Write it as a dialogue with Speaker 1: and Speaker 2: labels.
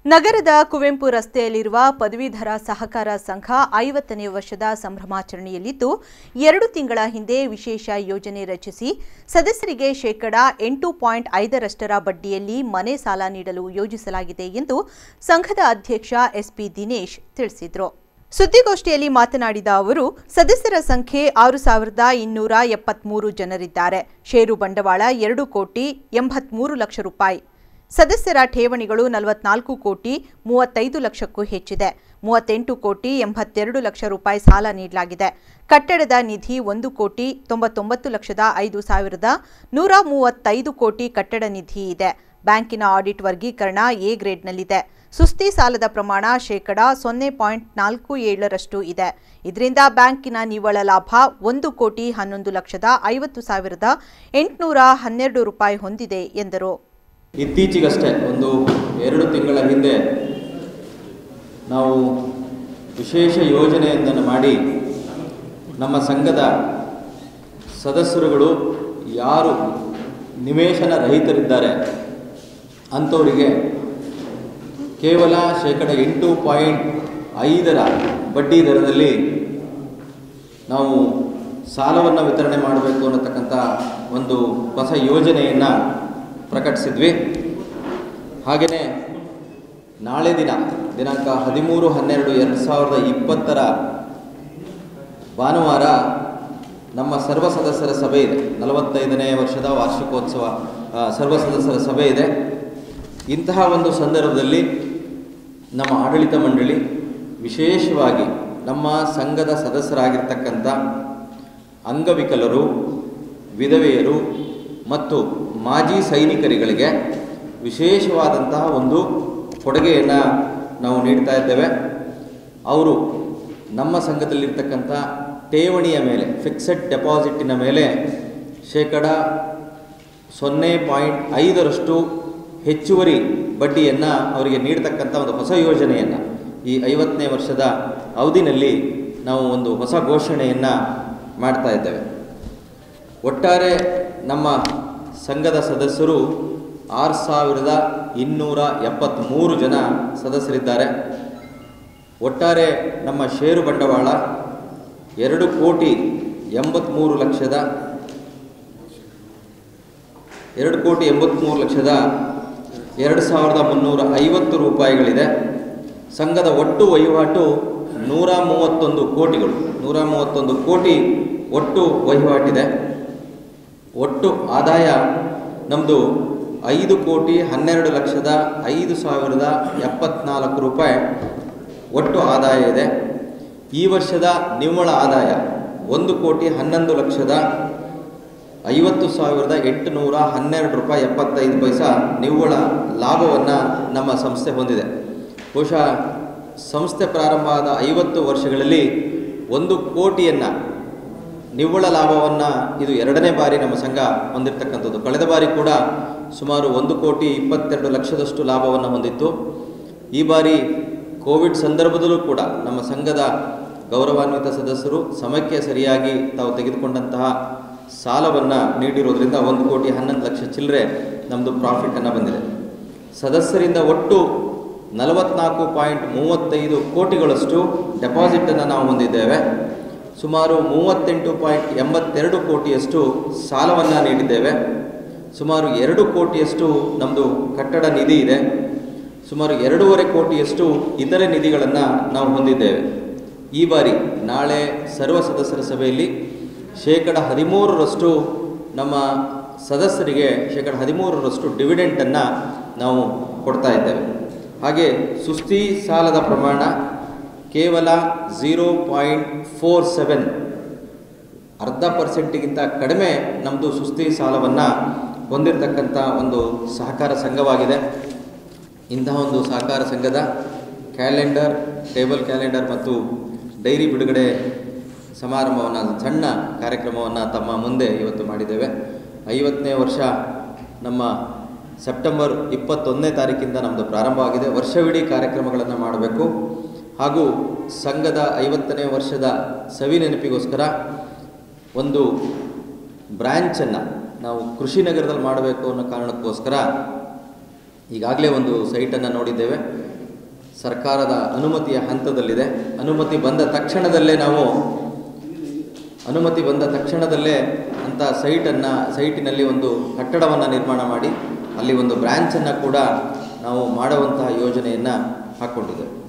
Speaker 1: ನಗರದ ಕುವೆಂಪು ರಸ್ತೆಯಲ್ಲಿರುವ ಪದವೀಧರ ಸಹಕಾರ ಸಂಘ ಐವತ್ತನೇ ವರ್ಷದ ಸಂಭ್ರಮಾಚರಣೆಯಲ್ಲಿದ್ದು ಎರಡು ತಿಂಗಳ ಹಿಂದೆ ವಿಶೇಷ ಯೋಜನೆ ರಚಿಸಿ ಸದಸ್ಯರಿಗೆ ಶೇಕಡಾ ಎಂಟು ಪಾಯಿಂಟ್ ಐದರಷ್ಟರ ಬಡ್ಡಿಯಲ್ಲಿ ಮನೆ ಸಾಲ ನೀಡಲು ಯೋಜಿಸಲಾಗಿದೆ ಎಂದು ಸಂಘದ ಅಧ್ಯಕ್ಷ ಎಸ್ಪಿ ದಿನೇಶ್ ತಿಳಿಸಿದರು ಸುದ್ದಿಗೋಷ್ಠಿಯಲ್ಲಿ ಮಾತನಾಡಿದ ಅವರು ಸದಸ್ಯರ ಸಂಖ್ಯೆ ಆರು ಸಾವಿರದ ಇನ್ನೂರ ಎಪ್ಪತ್ಮೂರು ಜನರಿದ್ದಾರೆ ಷೇರು ಬಂಡವಾಳ ಎರಡು ಕೋಟಿ ಎಂಬತ್ಮೂರು ಲಕ್ಷ ರೂಪಾಯಿ ಸದಸ್ಯರ ಠೇವಣಿಗಳು ನಲವತ್ನಾಲ್ಕು ಕೋಟಿ ಮೂವತ್ತೈದು ಲಕ್ಷಕ್ಕೂ ಹೆಚ್ಚಿದೆ ಮೂವತ್ತೆಂಟು ಕೋಟಿ ಎಂಬತ್ತೆರಡು ಲಕ್ಷ ರೂಪಾಯಿ ಸಾಲ ನೀಡಲಾಗಿದೆ ಕಟ್ಟಡದ ನಿಧಿ ಒಂದು ಕೋಟಿ ತೊಂಬತ್ತೊಂಬತ್ತು ಲಕ್ಷದ ಐದು ಸಾವಿರದ ನೂರ ಮೂವತ್ತೈದು ಕೋಟಿ ಕಟ್ಟಡ ನಿಧಿ ಇದೆ ಬ್ಯಾಂಕಿನ ಆಡಿಟ್ ವರ್ಗೀಕರಣ ಎ ಗ್ರೇಡ್ನಲ್ಲಿದೆ ಸುಸ್ತಿ ಸಾಲದ ಪ್ರಮಾಣ ಶೇಕಡ ಸೊನ್ನೆ ಪಾಯಿಂಟ್ ನಾಲ್ಕು ಏಳರಷ್ಟು ಇದೆ ಇದರಿಂದ ಬ್ಯಾಂಕಿನ ನಿವ್ವಳ ಲಾಭ ಒಂದು ಕೋಟಿ ಹನ್ನೊಂದು ಲಕ್ಷದ ಐವತ್ತು ಸಾವಿರದ ಎಂಟುನೂರ ಹನ್ನೆರಡು ರೂಪಾಯಿ ಹೊಂದಿದೆ ಎಂದರು
Speaker 2: ಇತ್ತೀಚೆಗಷ್ಟೇ ಒಂದು ಎರಡು ತಿಂಗಳ ಹಿಂದೆ ನಾವು ವಿಶೇಷ ಯೋಜನೆಯೊಂದನ್ನು ಮಾಡಿ ನಮ್ಮ ಸಂಘದ ಸದಸ್ಯರುಗಳು ಯಾರು ನಿವೇಶನ ರಹಿತರಿದ್ದಾರೆ ಅಂಥವರಿಗೆ ಕೇವಲ ಶೇಕಡ ಎಂಟು ಪಾಯಿಂಟ್ ಐದರ ಬಡ್ಡಿ ದರದಲ್ಲಿ ನಾವು ಸಾಲವನ್ನು ವಿತರಣೆ ಮಾಡಬೇಕು ಅನ್ನತಕ್ಕಂಥ ಒಂದು ಹೊಸ ಯೋಜನೆಯನ್ನು ಪ್ರಕಟಿಸಿದ್ವಿ ಹಾಗೆಯೇ ನಾಳೆ ದಿನ ದಿನಾಂಕ ಹದಿಮೂರು ಹನ್ನೆರಡು ಎರಡು ಸಾವಿರದ ಇಪ್ಪತ್ತರ ಭಾನುವಾರ ನಮ್ಮ ಸರ್ವ ಸದಸ್ಯರ ಸಭೆ ಇದೆ ನಲವತ್ತೈದನೇ ವರ್ಷದ ವಾರ್ಷಿಕೋತ್ಸವ ಆ, ಸರ್ವ ಸದಸ್ಯರ ಸಭೆ ಇದೆ ಇಂತಹ ಒಂದು ಸಂದರ್ಭದಲ್ಲಿ ನಮ್ಮ ಆಡಳಿತ ಮಂಡಳಿ ವಿಶೇಷವಾಗಿ ನಮ್ಮ ಸಂಘದ ಸದಸ್ಯರಾಗಿರ್ತಕ್ಕಂಥ ಅಂಗವಿಕಲರು ವಿಧವೆಯರು ಮತ್ತು ಮಾಜಿ ಸೈನಿಕರುಗಳಿಗೆ ವಿಶೇಷವಾದಂತಹ ಒಂದು ಕೊಡುಗೆಯನ್ನು ನಾವು ನೀಡ್ತಾ ಇದ್ದೇವೆ ಅವರು ನಮ್ಮ ಸಂಘದಲ್ಲಿರ್ತಕ್ಕಂಥ ಠೇವಣಿಯ ಮೇಲೆ ಫಿಕ್ಸೆಡ್ ಡೆಪಾಸಿಟಿನ ಮೇಲೆ ಶೇಕಡ ಸೊನ್ನೆ ಪಾಯಿಂಟ್ ಐದರಷ್ಟು ಹೆಚ್ಚುವರಿ ಬಡ್ಡಿಯನ್ನು ಅವರಿಗೆ ನೀಡತಕ್ಕಂಥ ಒಂದು ಹೊಸ ಯೋಜನೆಯನ್ನು ಈ ಐವತ್ತನೇ ವರ್ಷದ ಅವಧಿನಲ್ಲಿ ನಾವು ಒಂದು ಹೊಸ ಘೋಷಣೆಯನ್ನು ಮಾಡ್ತಾ ಇದ್ದೇವೆ ಒಟ್ಟಾರೆ ನಮ್ಮ ಸಂಘದ ಸದಸ್ಯರು ಆರು ಸಾವಿರದ ಇನ್ನೂರ ಎಪ್ಪತ್ತ್ಮೂರು ಜನ ಸದಸ್ಯರಿದ್ದಾರೆ ಒಟ್ಟಾರೆ ನಮ್ಮ ಷೇರು ಬಂಡವಾಳ ಎರಡು ಕೋಟಿ ಎಂಬತ್ತ್ಮೂರು ಲಕ್ಷದ ಎರಡು ಕೋಟಿ ಎಂಬತ್ತ್ಮೂರು ಲಕ್ಷದ ಎರಡು ಸಾವಿರದ ಮುನ್ನೂರ ಐವತ್ತು ರೂಪಾಯಿಗಳಿದೆ ಸಂಘದ ಒಟ್ಟು ವಹಿವಾಟು ನೂರ ಮೂವತ್ತೊಂದು ಕೋಟಿಗಳು ನೂರ ಮೂವತ್ತೊಂದು ಕೋಟಿ ಒಟ್ಟು ವಹಿವಾಟಿದೆ ಒಟ್ಟು ಆದಾಯ ನಮ್ಮದು ಐದು ಕೋಟಿ ಹನ್ನೆರಡು ಲಕ್ಷದ ಐದು ಸಾವಿರದ ಎಪ್ಪತ್ನಾಲ್ಕು ರೂಪಾಯಿ ಒಟ್ಟು ಆದಾಯ ಇದೆ ಈ ವರ್ಷದ ನಿವ್ವಳ ಆದಾಯ ಒಂದು ಕೋಟಿ ಹನ್ನೊಂದು ಲಕ್ಷದ ಐವತ್ತು ಸಾವಿರದ ಎಂಟುನೂರ ಹನ್ನೆರಡು ರೂಪಾಯಿ ಎಪ್ಪತ್ತೈದು ಪೈಸಾ ನಿವ್ವಳ ಲಾಭವನ್ನು ನಮ್ಮ ಸಂಸ್ಥೆ ಹೊಂದಿದೆ ಬಹುಶಃ ಸಂಸ್ಥೆ ಪ್ರಾರಂಭ ಆದ ಐವತ್ತು ವರ್ಷಗಳಲ್ಲಿ ಒಂದು ಕೋಟಿಯನ್ನು ನಿವ್ವಳ ಲಾಭವನ್ನು ಇದು ಎರಡನೇ ಬಾರಿ ನಮ್ಮ ಸಂಘ ಹೊಂದಿರತಕ್ಕಂಥದ್ದು ಕಳೆದ ಬಾರಿ ಕೂಡ ಸುಮಾರು ಒಂದು ಕೋಟಿ ಇಪ್ಪತ್ತೆರಡು ಲಕ್ಷದಷ್ಟು ಲಾಭವನ್ನು ಹೊಂದಿತ್ತು ಈ ಬಾರಿ ಕೋವಿಡ್ ಸಂದರ್ಭದಲ್ಲೂ ಕೂಡ ನಮ್ಮ ಸಂಘದ ಗೌರವಾನ್ವಿತ ಸದಸ್ಯರು ಸಮಯಕ್ಕೆ ಸರಿಯಾಗಿ ತಾವು ತೆಗೆದುಕೊಂಡಂತಹ ಸಾಲವನ್ನು ನೀಡಿರೋದ್ರಿಂದ ಒಂದು ಕೋಟಿ ಹನ್ನೊಂದು ಲಕ್ಷ ಚಿಲ್ಲರೆ ನಮ್ಮದು ಪ್ರಾಫಿಟನ್ನು ಬಂದಿದೆ ಸದಸ್ಯರಿಂದ ಒಟ್ಟು ನಲವತ್ನಾಲ್ಕು ಪಾಯಿಂಟ್ ಮೂವತ್ತೈದು ಕೋಟಿಗಳಷ್ಟು ಡೆಪಾಸಿಟನ್ನು ನಾವು ಹೊಂದಿದ್ದೇವೆ ಸುಮಾರು ಮೂವತ್ತೆಂಟು ಪಾಯಿಂಟ್ ಎಂಬತ್ತೆರಡು ಕೋಟಿಯಷ್ಟು ಸಾಲವನ್ನು ನೀಡಿದ್ದೇವೆ ಸುಮಾರು ಎರಡು ಕೋಟಿಯಷ್ಟು ನಮ್ಮದು ಕಟ್ಟಡ ನಿಧಿ ಇದೆ ಸುಮಾರು ಎರಡೂವರೆ ಕೋಟಿಯಷ್ಟು ಇತರೆ ನಿಧಿಗಳನ್ನು ನಾವು ಹೊಂದಿದ್ದೇವೆ ಈ ಬಾರಿ ನಾಳೆ ಸರ್ವ ಸದಸ್ಯರ ಸಭೆಯಲ್ಲಿ ಶೇಕಡ ಹದಿಮೂರರಷ್ಟು ನಮ್ಮ ಸದಸ್ಯರಿಗೆ ಶೇಕಡ ಹದಿಮೂರರಷ್ಟು ಡಿವಿಡೆಂಟನ್ನು ನಾವು ಕೊಡ್ತಾ ಇದ್ದೇವೆ ಹಾಗೆ ಸುಸ್ತಿ ಸಾಲದ ಪ್ರಮಾಣ ಕೇವಲ ಝೀರೋ ಪಾಯಿಂಟ್ ಫೋರ್ ಸೆವೆನ್ ಅರ್ಧ ಪರ್ಸೆಂಟಿಗಿಂತ ಕಡಿಮೆ ನಮ್ಮದು ಸುಸ್ತಿ ಸಾಲವನ್ನು ಹೊಂದಿರತಕ್ಕಂಥ ಒಂದು ಸಹಕಾರ ಸಂಘವಾಗಿದೆ ಇಂತಹ ಒಂದು ಸಹಕಾರ ಸಂಘದ ಕ್ಯಾಲೆಂಡರ್ ಟೇಬಲ್ ಕ್ಯಾಲೆಂಡರ್ ಮತ್ತು ಡೈರಿ ಬಿಡುಗಡೆ ಸಮಾರಂಭವನ್ನು ಸಣ್ಣ ಕಾರ್ಯಕ್ರಮವನ್ನು ತಮ್ಮ ಮುಂದೆ ಇವತ್ತು ಮಾಡಿದ್ದೇವೆ ಐವತ್ತನೇ ವರ್ಷ ನಮ್ಮ ಸೆಪ್ಟೆಂಬರ್ ಇಪ್ಪತ್ತೊಂದನೇ ತಾರೀಕಿಂದ ನಮ್ಮದು ಪ್ರಾರಂಭವಾಗಿದೆ ವರ್ಷವಿಡೀ ಕಾರ್ಯಕ್ರಮಗಳನ್ನು ಮಾಡಬೇಕು ಹಾಗೂ ಸಂಘದ ಐವತ್ತನೇ ವರ್ಷದ ಸವಿ ನೆನಪಿಗೋಸ್ಕರ ಒಂದು ಬ್ರ್ಯಾಂಚನ್ನು ನಾವು ಕೃಷಿ ನಗರದಲ್ಲಿ ಮಾಡಬೇಕು ಅನ್ನೋ ಕಾರಣಕ್ಕೋಸ್ಕರ ಈಗಾಗಲೇ ಒಂದು ಸೈಟನ್ನು ನೋಡಿದ್ದೇವೆ ಸರ್ಕಾರದ ಅನುಮತಿಯ ಹಂತದಲ್ಲಿದೆ ಅನುಮತಿ ಬಂದ ತಕ್ಷಣದಲ್ಲೇ ನಾವು ಅನುಮತಿ ಬಂದ ತಕ್ಷಣದಲ್ಲೇ ಅಂಥ ಸೈಟನ್ನು ಸೈಟಿನಲ್ಲಿ ಒಂದು ಕಟ್ಟಡವನ್ನು ನಿರ್ಮಾಣ ಮಾಡಿ ಅಲ್ಲಿ ಒಂದು ಬ್ರ್ಯಾಂಚನ್ನು ಕೂಡ ನಾವು ಮಾಡುವಂತಹ ಯೋಜನೆಯನ್ನು ಹಾಕ್ಕೊಂಡಿದ್ದೇವೆ